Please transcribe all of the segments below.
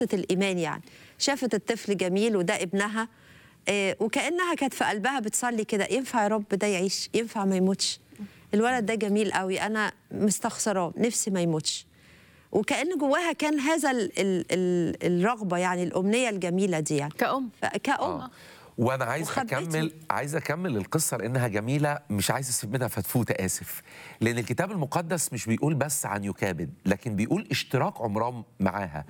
الإيمان يعني شافت الطفل جميل وده ابنها آه، وكأنها كانت في قلبها بتصلي كده ينفع يا رب ده يعيش ينفع ما يموتش الولد ده جميل قوي أنا مستخسراه نفسي ما يموتش وكأن جواها كان هذا ال ال ال الرغبة يعني الأمنية الجميلة دي يعني كأم كأم آه. وانا عايز وخبيته. اكمل عايز اكمل القصه لانها جميله مش عايز اسيب منها فتفوته اسف لان الكتاب المقدس مش بيقول بس عن يكابد لكن بيقول اشتراك عمران معاها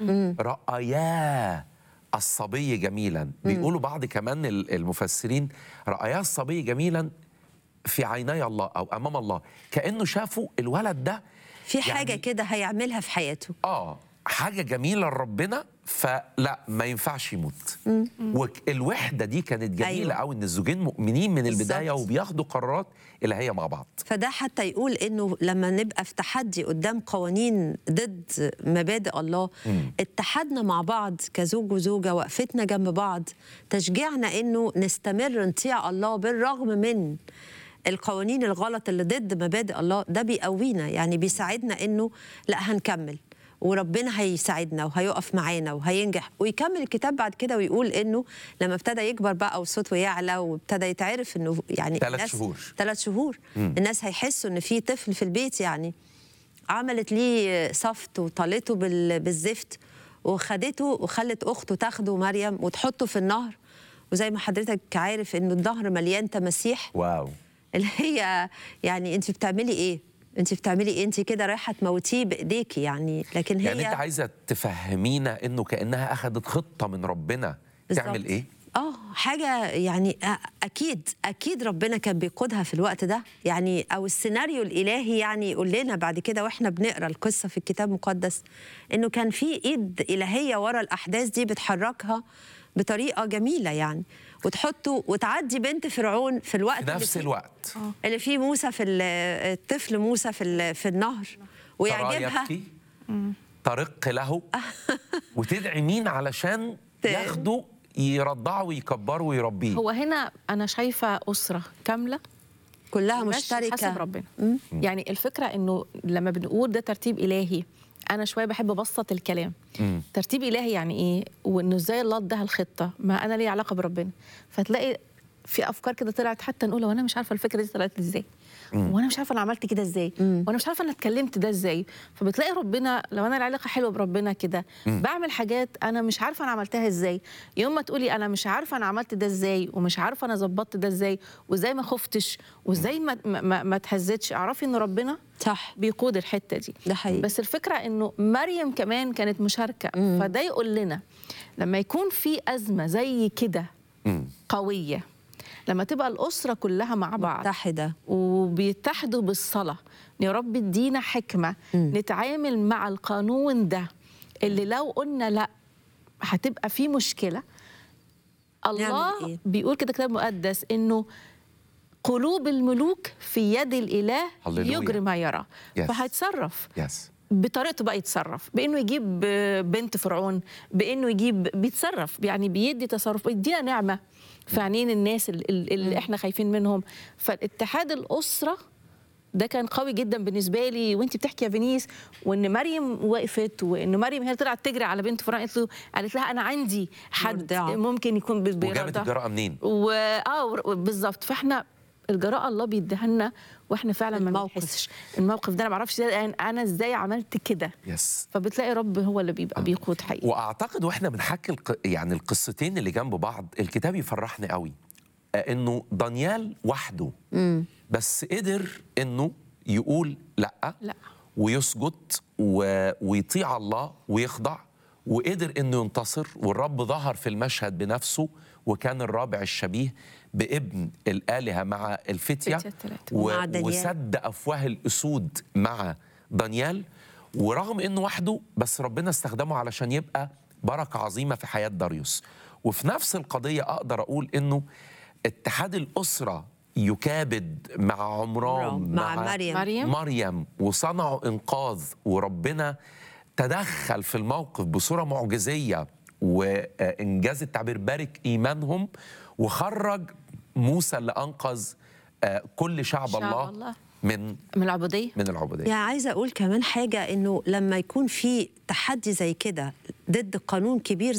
راياه الصبي جميلا بيقولوا بعض كمان ال- المفسرين راياه الصبي جميلا في عيني الله او امام الله كانه شافوا الولد ده في حاجة يعني- كده هيعملها في حياته اه حاجه جميله لربنا فلا ما ينفعش يموت والوحده دي كانت جميله أيوة. قوي ان الزوجين مؤمنين من البدايه بالظبط. وبياخدوا قرارات الهيه مع بعض فده حتى يقول انه لما نبقى في تحدي قدام قوانين ضد مبادئ الله اتحدنا مع بعض كزوج وزوجه وقفتنا جنب بعض تشجيعنا انه نستمر نطيع الله بالرغم من القوانين الغلط اللي ضد مبادئ الله ده بيقوينا يعني بيساعدنا انه لا هنكمل وربنا هيساعدنا وهيقف معانا وهينجح ويكمل الكتاب بعد كده ويقول انه لما ابتدى يكبر بقى وصوته يعلى وابتدى يتعرف انه يعني ثلاث الناس- شهور. ثلاث شهور الناس هيحسوا ان في طفل في البيت يعني عملت ليه صفت وطالته بال- بالزفت وخدته وخلت اخته تاخده مريم وتحطه في النهر وزي ما حضرتك عارف ان النهر مليان تماسيح واو اللي هي يعني انت بتعملي ايه انت بتعملي ايه انت كده رايحه تموتيه بايديكي يعني لكن هي يعني انت عايزه تفهمينا انه كانها اخذت خطه من ربنا تعمل بالظبط. ايه اه حاجه يعني أ- اكيد اكيد ربنا كان بيقودها في الوقت ده يعني او السيناريو الالهي يعني يقول لنا بعد كده واحنا بنقرا القصه في الكتاب المقدس انه كان في ايد الهيه ورا الاحداث دي بتحركها بطريقه جميله يعني وتحطه وتعدي بنت فرعون في الوقت في اللي نفس فيه- الوقت اللي فيه موسى في ال- الطفل موسى في ال- في النهر ترى ويعجبها يبكي ترق له وتدعي مين علشان ت- ياخده يرضعه ويكبره ويربيه هو هنا انا شايفه اسره كامله كلها ماشية مشتركه حسب ربنا يعني الفكره انه لما بنقول ده ترتيب الهي انا شويه بحب ابسط الكلام مم. ترتيب الهي يعني ايه وانه ازاي الله اداها الخطه ما انا لي علاقه بربنا فتلاقي في افكار كده طلعت حتى نقولها وانا مش عارفه الفكره دي طلعت ازاي وانا مش عارفه انا عملت كده ازاي وانا مش عارفه انا اتكلمت ده ازاي فبتلاقي ربنا لو انا العلاقه حلوه بربنا كده بعمل حاجات انا مش عارفه انا عملتها ازاي يوم ما تقولي انا مش عارفه انا عملت ده ازاي ومش عارفه انا ظبطت ده ازاي وازاي ما خفتش وازاي ما ما, ما, ما اتهزتش اعرفي ان ربنا صح بيقود الحته دي ده حقيقي. بس الفكره انه مريم كمان كانت مشاركه فده يقول لنا لما يكون في ازمه زي كده مم. قويه لما تبقى الاسره كلها مع بعض متحده وبيتحدوا بالصلاة يا رب ادينا حكمة نتعامل مع القانون ده اللي لو قلنا لا هتبقى في مشكلة الله إيه؟ بيقول كده كتاب مقدس انه قلوب الملوك في يد الاله هللويا. يجري ما يرى Yes. فهيتصرف يس بطريقته بقى يتصرف بانه يجيب بنت فرعون بانه يجيب بيتصرف يعني بيدي تصرف بيدينا نعمه في عينين الناس ال- ال- اللي احنا خايفين منهم فالاتحاد الاسره ده كان قوي جدا بالنسبه لي وانت بتحكي يا فينيس وان مريم وقفت وان مريم هي طلعت تجري على بنت فرعون قالت له قالت لها انا عندي حد مرضعة. ممكن يكون بي- وجابت بيرضع الجرأة منين؟ و... اه ور- بالظبط فاحنا الجراءه الله بيديها لنا واحنا فعلا ما الموقف. بنحسش الموقف ده انا ما اعرفش ازاي- انا ازاي عملت كده يس فبتلاقي رب هو اللي بيبقى بيقود حقيقي واعتقد واحنا بنحكي الق... يعني القصتين اللي جنب بعض الكتاب يفرحني قوي آه، انه دانيال وحده بس قدر انه يقول لا لا. ويسجد و... ويطيع الله ويخضع وقدر انه ينتصر والرب ظهر في المشهد بنفسه وكان الرابع الشبيه بابن الآلهة مع الفتية الفتية التلاتة. و... ومع دانيال. وسد أفواه الأسود مع دانيال ورغم انه وحده بس ربنا استخدمه علشان يبقى بركه عظيمه في حياه داريوس وفي نفس القضيه اقدر اقول انه اتحاد الاسره يكابد مع عمران مع مريم. مريم. مريم وصنعوا انقاذ وربنا تدخل في الموقف بصوره معجزيه وانجاز التعبير بارك ايمانهم وخرج موسى اللي انقذ آه، كل شعب, شعب الله, الله. من من العبوديه من العبوديه يعني عايزه اقول كمان حاجه انه لما يكون في تحدي زي كده ضد قانون كبير